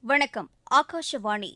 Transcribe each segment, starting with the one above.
வணக்கம் ஆகாஷவாணி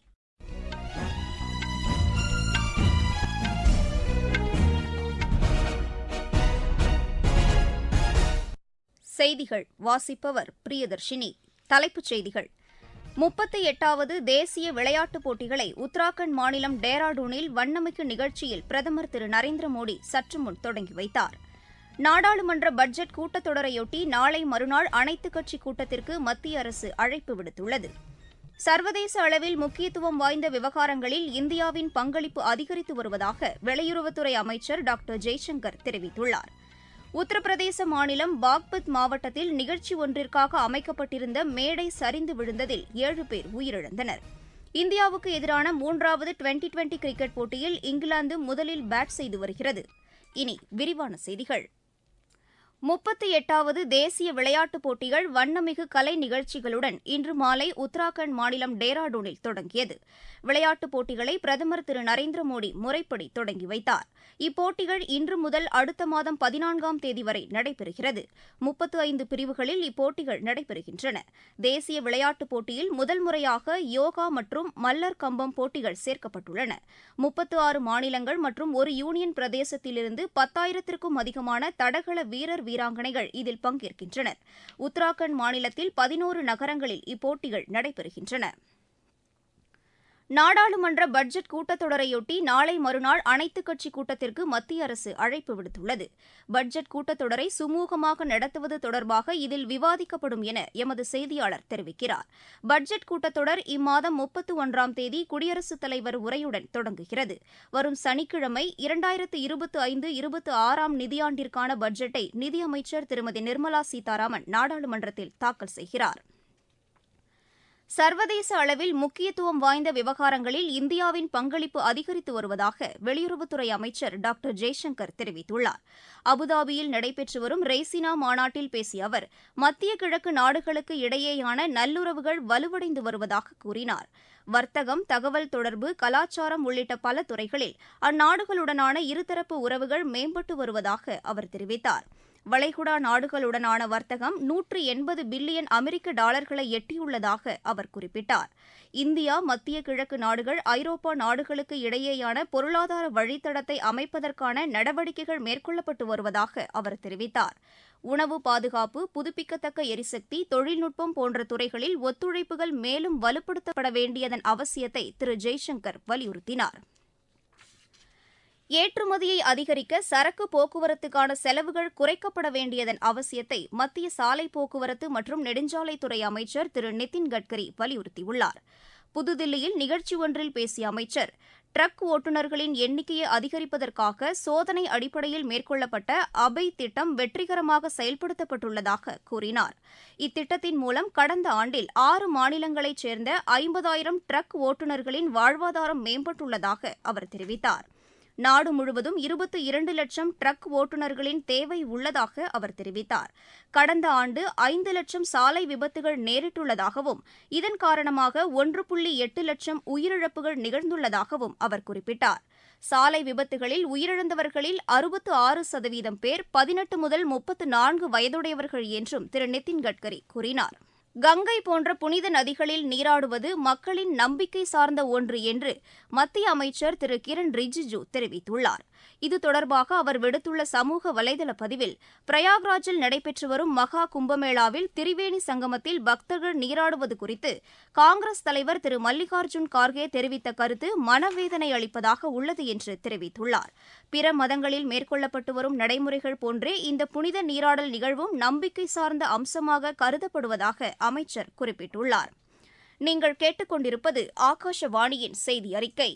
செய்திகள் வாசிப்பவர் பிரியதர்ஷினி தலைப்புச் செய்திகள் முப்பத்தி எட்டாவது தேசிய விளையாட்டுப் போட்டிகளை உத்தராகண்ட் மாநிலம் டேராடூனில் வண்ணமிகு நிகழ்ச்சியில் பிரதமர் திரு நரேந்திர மோடி சற்று முன் தொடங்கி வைத்தார் நாடாளுமன்ற பட்ஜெட் கூட்டத்தொடரையொட்டி நாளை மறுநாள் அனைத்துக் கட்சி கூட்டத்திற்கு மத்திய அரசு அழைப்பு விடுத்துள்ளது சர்வதேச அளவில் முக்கியத்துவம் வாய்ந்த விவகாரங்களில் இந்தியாவின் பங்களிப்பு அதிகரித்து வருவதாக வெளியுறவுத்துறை அமைச்சர் டாக்டர் ஜெய்சங்கர் தெரிவித்துள்ளார் உத்தரப்பிரதேச மாநிலம் பாக்பத் மாவட்டத்தில் நிகழ்ச்சி ஒன்றிற்காக அமைக்கப்பட்டிருந்த மேடை சரிந்து விழுந்ததில் ஏழு பேர் உயிரிழந்தனர் இந்தியாவுக்கு எதிரான மூன்றாவது டுவெண்டி டுவெண்டி கிரிக்கெட் போட்டியில் இங்கிலாந்து முதலில் பேட் செய்து வருகிறது இனி விரிவான செய்திகள் முப்பத்தி எட்டாவது தேசிய விளையாட்டுப் போட்டிகள் வண்ணமிகு கலை நிகழ்ச்சிகளுடன் இன்று மாலை உத்தராகண்ட் மாநிலம் டேராடூனில் தொடங்கியது விளையாட்டுப் போட்டிகளை பிரதமர் திரு நரேந்திர மோடி முறைப்படி தொடங்கி வைத்தார் இப்போட்டிகள் இன்று முதல் அடுத்த மாதம் பதினான்காம் தேதி வரை நடைபெறுகிறது முப்பத்து ஐந்து பிரிவுகளில் இப்போட்டிகள் நடைபெறுகின்றன தேசிய விளையாட்டுப் போட்டியில் முதல் முறையாக யோகா மற்றும் மல்லர் கம்பம் போட்டிகள் சேர்க்கப்பட்டுள்ளன முப்பத்து ஆறு மாநிலங்கள் மற்றும் ஒரு யூனியன் பிரதேசத்திலிருந்து பத்தாயிரத்திற்கும் அதிகமான தடகள வீரர் வீராங்கனைகள் இதில் பங்கேற்கின்றனர் உத்தராகண்ட் மாநிலத்தில் பதினோரு நகரங்களில் இப்போட்டிகள் நடைபெறுகின்றன நாடாளுமன்ற பட்ஜெட் கூட்டத்தொடரையொட்டி நாளை மறுநாள் அனைத்துக் கட்சி கூட்டத்திற்கு மத்திய அரசு அழைப்பு விடுத்துள்ளது பட்ஜெட் கூட்டத்தொடரை சுமூகமாக நடத்துவது தொடர்பாக இதில் விவாதிக்கப்படும் என எமது செய்தியாளர் தெரிவிக்கிறார் பட்ஜெட் கூட்டத்தொடர் இம்மாதம் முப்பத்து ஒன்றாம் தேதி குடியரசுத் தலைவர் உரையுடன் தொடங்குகிறது வரும் சனிக்கிழமை இரண்டாயிரத்து இருபத்தி ஐந்து இருபத்தி ஆறாம் நிதியாண்டிற்கான பட்ஜெட்டை நிதியமைச்சர் திருமதி நிர்மலா சீதாராமன் நாடாளுமன்றத்தில் தாக்கல் செய்கிறார் சர்வதேச அளவில் முக்கியத்துவம் வாய்ந்த விவகாரங்களில் இந்தியாவின் பங்களிப்பு அதிகரித்து வருவதாக வெளியுறவுத்துறை அமைச்சர் டாக்டர் ஜெய்சங்கர் தெரிவித்துள்ளார் அபுதாபியில் நடைபெற்று வரும் ரெய்சினா மாநாட்டில் பேசிய அவர் மத்திய கிழக்கு நாடுகளுக்கு இடையேயான நல்லுறவுகள் வலுவடைந்து வருவதாக கூறினார் வர்த்தகம் தகவல் தொடர்பு கலாச்சாரம் உள்ளிட்ட பல துறைகளில் அந்நாடுகளுடனான இருதரப்பு உறவுகள் மேம்பட்டு வருவதாக அவர் தெரிவித்தார் வளைகுடா நாடுகளுடனான வர்த்தகம் நூற்று எண்பது பில்லியன் அமெரிக்க டாலர்களை எட்டியுள்ளதாக அவர் குறிப்பிட்டார் இந்தியா மத்திய கிழக்கு நாடுகள் ஐரோப்பா நாடுகளுக்கு இடையேயான பொருளாதார வழித்தடத்தை அமைப்பதற்கான நடவடிக்கைகள் மேற்கொள்ளப்பட்டு வருவதாக அவர் தெரிவித்தார் உணவு பாதுகாப்பு புதுப்பிக்கத்தக்க எரிசக்தி தொழில்நுட்பம் போன்ற துறைகளில் ஒத்துழைப்புகள் மேலும் வலுப்படுத்தப்பட வேண்டியதன் அவசியத்தை திரு ஜெய்சங்கர் வலியுறுத்தினார் ஏற்றுமதியை அதிகரிக்க சரக்கு போக்குவரத்துக்கான செலவுகள் குறைக்கப்பட வேண்டியதன் அவசியத்தை மத்திய சாலை போக்குவரத்து மற்றும் நெடுஞ்சாலைத்துறை அமைச்சர் திரு நிதின் கட்கரி வலியுறுத்தியுள்ளார் புதுதில்லியில் நிகழ்ச்சி ஒன்றில் பேசிய அமைச்சர் ட்ரக் ஓட்டுநர்களின் எண்ணிக்கையை அதிகரிப்பதற்காக சோதனை அடிப்படையில் மேற்கொள்ளப்பட்ட அபை திட்டம் வெற்றிகரமாக செயல்படுத்தப்பட்டுள்ளதாக கூறினார் இத்திட்டத்தின் மூலம் கடந்த ஆண்டில் ஆறு மாநிலங்களைச் சேர்ந்த ஐம்பதாயிரம் ட்ரக் ஓட்டுநர்களின் வாழ்வாதாரம் மேம்பட்டுள்ளதாக அவர் தெரிவித்தார் நாடு முழுவதும் இருபத்தி இரண்டு லட்சம் ட்ரக் ஓட்டுநர்களின் தேவை உள்ளதாக அவர் தெரிவித்தார் கடந்த ஆண்டு ஐந்து லட்சம் சாலை விபத்துகள் நேரிட்டுள்ளதாகவும் இதன் காரணமாக ஒன்று புள்ளி எட்டு லட்சம் உயிரிழப்புகள் நிகழ்ந்துள்ளதாகவும் அவர் குறிப்பிட்டார் சாலை விபத்துகளில் உயிரிழந்தவர்களில் அறுபத்து ஆறு சதவீதம் பேர் பதினெட்டு முதல் முப்பத்து நான்கு வயதுடையவர்கள் என்றும் திரு நிதின் கட்கரி கூறினார் கங்கை போன்ற புனித நதிகளில் நீராடுவது மக்களின் நம்பிக்கை சார்ந்த ஒன்று என்று மத்திய அமைச்சர் திரு கிரண் ரிஜிஜு தெரிவித்துள்ளார் இது தொடர்பாக அவர் விடுத்துள்ள சமூக வலைதள பதிவில் பிரயாக்ராஜில் நடைபெற்று வரும் மகா கும்பமேளாவில் திரிவேணி சங்கமத்தில் பக்தர்கள் நீராடுவது குறித்து காங்கிரஸ் தலைவர் திரு மல்லிகார்ஜுன் கார்கே தெரிவித்த கருத்து மனவேதனை அளிப்பதாக உள்ளது என்று தெரிவித்துள்ளார் பிற மதங்களில் மேற்கொள்ளப்பட்டு வரும் நடைமுறைகள் போன்றே இந்த புனித நீராடல் நிகழ்வும் நம்பிக்கை சார்ந்த அம்சமாக கருதப்படுவதாக அமைச்சர் குறிப்பிட்டுள்ளார் நீங்கள் கேட்டுக்கொண்டிருப்பது ஆகாஷவாணியின் செய்தி அறிக்கை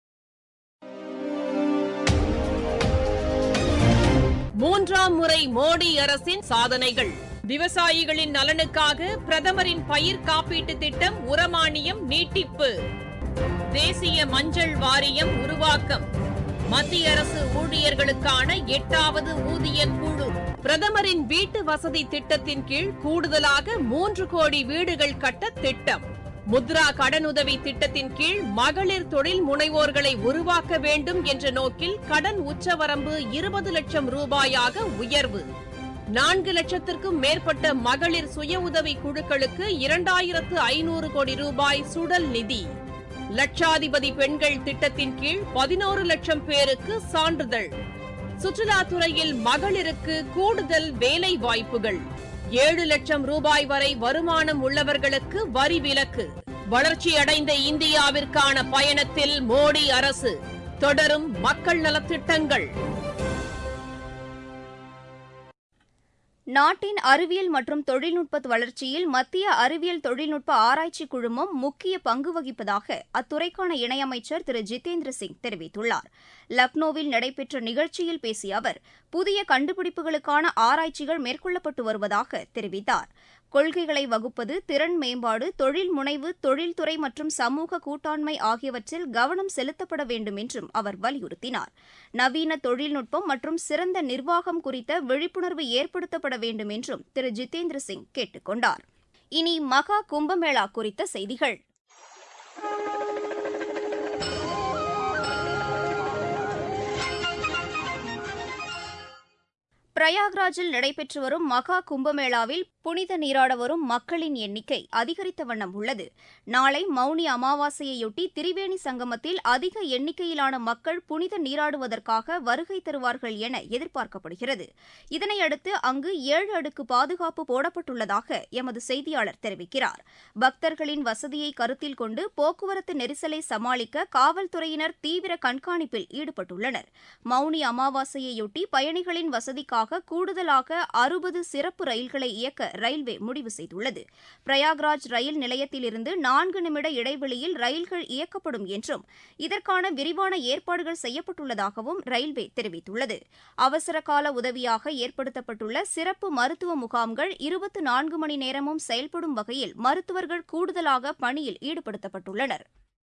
மூன்றாம் முறை மோடி அரசின் சாதனைகள் விவசாயிகளின் நலனுக்காக பிரதமரின் பயிர் காப்பீட்டு திட்டம் உரமானியம் நீட்டிப்பு தேசிய மஞ்சள் வாரியம் உருவாக்கம் மத்திய அரசு ஊழியர்களுக்கான எட்டாவது ஊதிய குழு பிரதமரின் வீட்டு வசதி திட்டத்தின் கீழ் கூடுதலாக மூன்று கோடி வீடுகள் கட்ட திட்டம் முத்ரா கடனுதவி திட்டத்தின் கீழ் மகளிர் தொழில் முனைவோர்களை உருவாக்க வேண்டும் என்ற நோக்கில் கடன் உச்சவரம்பு இருபது லட்சம் ரூபாயாக உயர்வு நான்கு லட்சத்திற்கும் மேற்பட்ட மகளிர் சுய உதவி குழுக்களுக்கு இரண்டாயிரத்து ஐநூறு கோடி ரூபாய் சுடல் நிதி லட்சாதிபதி பெண்கள் திட்டத்தின் கீழ் பதினோரு லட்சம் பேருக்கு சான்றிதழ் சுற்றுலாத்துறையில் மகளிருக்கு கூடுதல் வேலை வாய்ப்புகள் ஏழு லட்சம் ரூபாய் வரை வருமானம் உள்ளவர்களுக்கு வரி விலக்கு வளர்ச்சியடைந்த இந்தியாவிற்கான பயணத்தில் மோடி அரசு தொடரும் மக்கள் நலத்திட்டங்கள் நாட்டின் அறிவியல் மற்றும் தொழில்நுட்ப வளர்ச்சியில் மத்திய அறிவியல் தொழில்நுட்ப ஆராய்ச்சி குழுமம் முக்கிய பங்கு வகிப்பதாக அத்துறைக்கான இணையமைச்சர் திரு ஜிதேந்திர சிங் தெரிவித்துள்ளார் லக்னோவில் நடைபெற்ற நிகழ்ச்சியில் பேசிய அவர் புதிய கண்டுபிடிப்புகளுக்கான ஆராய்ச்சிகள் மேற்கொள்ளப்பட்டு வருவதாக தெரிவித்தார் கொள்கைகளை வகுப்பது திறன் மேம்பாடு தொழில் முனைவு தொழில்துறை மற்றும் சமூக கூட்டாண்மை ஆகியவற்றில் கவனம் செலுத்தப்பட வேண்டும் என்றும் அவர் வலியுறுத்தினார் நவீன தொழில்நுட்பம் மற்றும் சிறந்த நிர்வாகம் குறித்த விழிப்புணர்வு ஏற்படுத்தப்பட வேண்டும் என்றும் திரு ஜிதேந்திர சிங் கேட்டுக் கொண்டார் இனி மகா கும்பமேளா குறித்த செய்திகள் பிரயாக்ராஜில் நடைபெற்று வரும் மகா கும்பமேளாவில் புனித நீராட வரும் மக்களின் எண்ணிக்கை அதிகரித்த வண்ணம் உள்ளது நாளை மௌனி அமாவாசையையொட்டி திரிவேணி சங்கமத்தில் அதிக எண்ணிக்கையிலான மக்கள் புனித நீராடுவதற்காக வருகை தருவார்கள் என எதிர்பார்க்கப்படுகிறது இதனையடுத்து அங்கு ஏழு அடுக்கு பாதுகாப்பு போடப்பட்டுள்ளதாக எமது செய்தியாளர் தெரிவிக்கிறார் பக்தர்களின் வசதியை கருத்தில் கொண்டு போக்குவரத்து நெரிசலை சமாளிக்க காவல்துறையினர் தீவிர கண்காணிப்பில் ஈடுபட்டுள்ளனர் மௌனி அமாவாசையையொட்டி பயணிகளின் வசதிக்காக கூடுதலாக அறுபது சிறப்பு ரயில்களை இயக்க ரயில்வே முடிவு செய்துள்ளது பிரயாக்ராஜ் ரயில் நிலையத்திலிருந்து நான்கு நிமிட இடைவெளியில் ரயில்கள் இயக்கப்படும் என்றும் இதற்கான விரிவான ஏற்பாடுகள் செய்யப்பட்டுள்ளதாகவும் ரயில்வே தெரிவித்துள்ளது அவசர கால உதவியாக ஏற்படுத்தப்பட்டுள்ள சிறப்பு மருத்துவ முகாம்கள் இருபத்தி நான்கு மணி நேரமும் செயல்படும் வகையில் மருத்துவர்கள் கூடுதலாக பணியில் ஈடுபடுத்தப்பட்டுள்ளனர்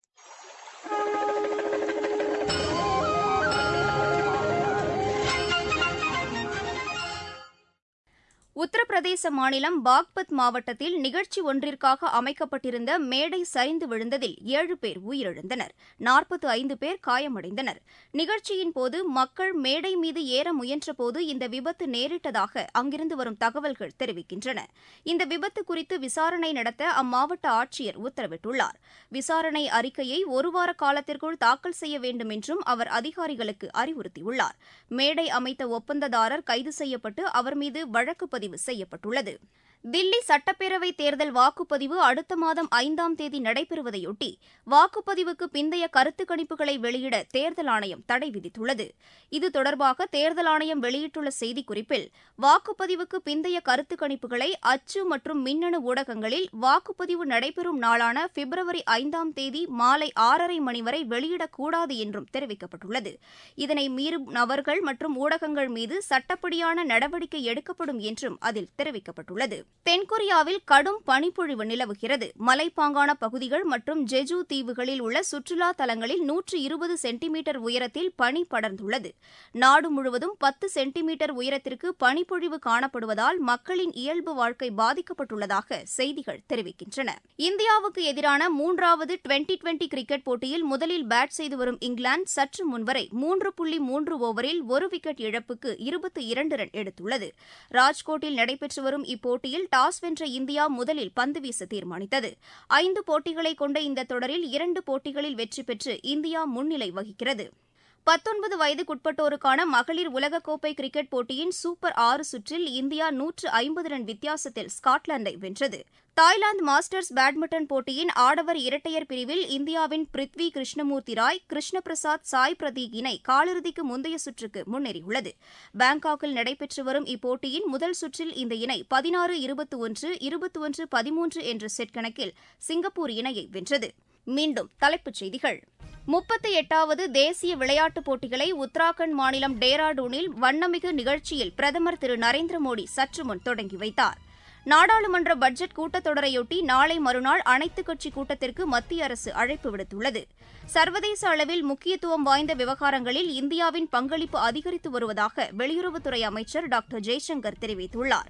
உத்தரப்பிரதேச மாநிலம் பாக்பத் மாவட்டத்தில் நிகழ்ச்சி ஒன்றிற்காக அமைக்கப்பட்டிருந்த மேடை சரிந்து விழுந்ததில் ஏழு பேர் உயிரிழந்தனர் நாற்பத்து ஐந்து பேர் காயமடைந்தனர் நிகழ்ச்சியின் போது மக்கள் மேடை மீது ஏற முயன்றபோது இந்த விபத்து நேரிட்டதாக அங்கிருந்து வரும் தகவல்கள் தெரிவிக்கின்றன இந்த விபத்து குறித்து விசாரணை நடத்த அம்மாவட்ட ஆட்சியர் உத்தரவிட்டுள்ளார் விசாரணை அறிக்கையை ஒருவார காலத்திற்குள் தாக்கல் செய்ய வேண்டும் என்றும் அவர் அதிகாரிகளுக்கு அறிவுறுத்தியுள்ளார் மேடை அமைத்த ஒப்பந்ததாரர் கைது செய்யப்பட்டு அவர் மீது வழக்கு பதிவு செய்யப்பட்டுள்ளது தில்லி சட்டப்பேரவைத் தேர்தல் வாக்குப்பதிவு அடுத்த மாதம் ஐந்தாம் தேதி நடைபெறுவதையொட்டி வாக்குப்பதிவுக்கு பிந்தைய கருத்து கணிப்புகளை வெளியிட தேர்தல் ஆணையம் தடை விதித்துள்ளது இது தொடர்பாக தேர்தல் ஆணையம் வெளியிட்டுள்ள செய்திக்குறிப்பில் வாக்குப்பதிவுக்கு பிந்தைய கருத்து கணிப்புகளை அச்சு மற்றும் மின்னணு ஊடகங்களில் வாக்குப்பதிவு நடைபெறும் நாளான பிப்ரவரி ஐந்தாம் தேதி மாலை ஆறரை மணி வரை வெளியிடக்கூடாது என்றும் தெரிவிக்கப்பட்டுள்ளது இதனை மீறும் நபர்கள் மற்றும் ஊடகங்கள் மீது சட்டப்படியான நடவடிக்கை எடுக்கப்படும் என்றும் அதில் தெரிவிக்கப்பட்டுள்ளது தென்கொரியாவில் கடும் பனிப்பொழிவு நிலவுகிறது மலைப்பாங்கான பகுதிகள் மற்றும் ஜெஜு தீவுகளில் உள்ள சுற்றுலா தலங்களில் நூற்று இருபது சென்டிமீட்டர் உயரத்தில் பனி படர்ந்துள்ளது நாடு முழுவதும் பத்து சென்டிமீட்டர் உயரத்திற்கு பனிப்பொழிவு காணப்படுவதால் மக்களின் இயல்பு வாழ்க்கை பாதிக்கப்பட்டுள்ளதாக செய்திகள் தெரிவிக்கின்றன இந்தியாவுக்கு எதிரான மூன்றாவது டுவெண்டி டுவெண்டி கிரிக்கெட் போட்டியில் முதலில் பேட் செய்து வரும் இங்கிலாந்து சற்று முன்வரை மூன்று புள்ளி மூன்று ஓவரில் ஒரு விக்கெட் இழப்புக்கு இருபத்தி இரண்டு ரன் எடுத்துள்ளது ராஜ்கோட்டில் நடைபெற்று வரும் இப்போட்டியில் டாஸ் வென்ற இந்தியா முதலில் பந்து வீச தீர்மானித்தது ஐந்து போட்டிகளை கொண்ட இந்த தொடரில் இரண்டு போட்டிகளில் வெற்றி பெற்று இந்தியா முன்னிலை வகிக்கிறது பத்தொன்பது வயதுக்குட்பட்டோருக்கான மகளிர் உலகக்கோப்பை கிரிக்கெட் போட்டியின் சூப்பர் ஆறு சுற்றில் இந்தியா நூற்று ஐம்பது ரன் வித்தியாசத்தில் ஸ்காட்லாந்தை வென்றது தாய்லாந்து மாஸ்டர்ஸ் பேட்மிண்டன் போட்டியின் ஆடவர் இரட்டையர் பிரிவில் இந்தியாவின் பிருத்வி கிருஷ்ணமூர்த்தி ராய் கிருஷ்ண பிரசாத் சாய் பிரதீக் இணை காலிறுதிக்கு முந்தைய சுற்றுக்கு முன்னேறியுள்ளது பாங்காக்கில் நடைபெற்று வரும் இப்போட்டியின் முதல் சுற்றில் இந்த இணை பதினாறு இருபத்தி ஒன்று இருபத்தி ஒன்று பதிமூன்று என்ற செட் கணக்கில் சிங்கப்பூர் இணையை வென்றது மீண்டும் தலைப்புச் செய்திகள் முப்பத்தி எட்டாவது தேசிய விளையாட்டுப் போட்டிகளை உத்தராகண்ட் மாநிலம் டேராடூனில் வண்ணமிகு நிகழ்ச்சியில் பிரதமர் திரு நரேந்திர மோடி சற்று முன் தொடங்கி வைத்தார் நாடாளுமன்ற பட்ஜெட் கூட்டத்தொடரையொட்டி நாளை மறுநாள் அனைத்துக் கட்சி கூட்டத்திற்கு மத்திய அரசு அழைப்பு விடுத்துள்ளது சர்வதேச அளவில் முக்கியத்துவம் வாய்ந்த விவகாரங்களில் இந்தியாவின் பங்களிப்பு அதிகரித்து வருவதாக வெளியுறவுத்துறை அமைச்சர் டாக்டர் ஜெய்சங்கர் தெரிவித்துள்ளார்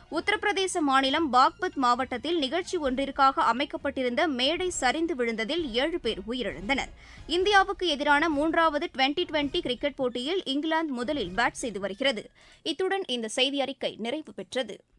உத்தரப்பிரதேச மாநிலம் பாக்பத் மாவட்டத்தில் நிகழ்ச்சி ஒன்றிற்காக அமைக்கப்பட்டிருந்த மேடை சரிந்து விழுந்ததில் ஏழு பேர் உயிரிழந்தனர் இந்தியாவுக்கு எதிரான மூன்றாவது டுவெண்டி டுவெண்டி கிரிக்கெட் போட்டியில் இங்கிலாந்து முதலில் பேட் செய்து வருகிறது இத்துடன் இந்த செய்தி அறிக்கை நிறைவு பெற்றது